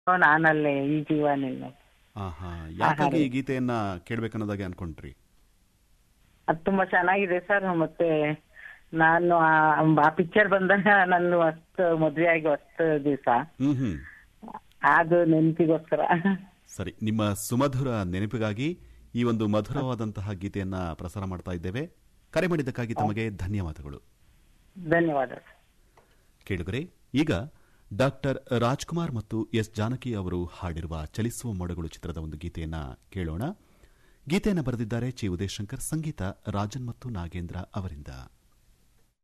ನಾನಲ್ಲೇ ಈ ಜೀವನಿಲ್ಲ ಆಹಾ ಯಾಕಾಗಿ ಈ ಗೀತೆಯನ್ನ ಕೇಳ್ಬೇಕನ್ನೋದಾಗೆ ಅನ್ಕೊಂಡ್ರಿ ಅದು ತುಂಬಾ ಚೆನ್ನಾಗಿದೆ ಸರ್ ಮತ್ತೆ ನಾನು ಆ- ಆ ಪಿಕ್ಚರ್ ಬಂದಾಗ ನನ್ನ ಅಷ್ಟು ಮದ್ವೆ ಆಗಿ ಅಷ್ಟು ದಿವಸ ಹ್ಮ್ ಹ್ಮ್ ಅದು ನೆನಪಿಗೋಸ್ಕರ ಸರಿ ನಿಮ್ಮ ಸುಮಧುರ ನೆನಪಿಗಾಗಿ ಈ ಒಂದು ಮಧುರವಾದಂತಹ ಗೀತೆಯನ್ನ ಪ್ರಸಾರ ಮಾಡ್ತಾ ಇದ್ದೇವೆ ಕರೆ ಮಾಡಿದ್ದಕ್ಕಾಗಿ ತಮಗೆ ಧನ್ಯವಾದಗಳು ಧನ್ಯವಾದ ಸರ್ ಕೇಳುಗರೆ ಈಗ ಡಾಕ್ಟರ್ ರಾಜ್ಕುಮಾರ್ ಮತ್ತು ಎಸ್ ಜಾನಕಿ ಅವರು ಹಾಡಿರುವ ಚಲಿಸುವ ಮೋಡಗಳು ಚಿತ್ರದ ಒಂದು ಗೀತೆಯನ್ನ ಕೇಳೋಣ ಗೀತೆಯನ್ನು ಬರೆದಿದ್ದಾರೆ ಚಿ ಉದಯಶಂಕರ್ ಸಂಗೀತ ರಾಜನ್ ಮತ್ತು ನಾಗೇಂದ್ರ ಅವರಿಂದ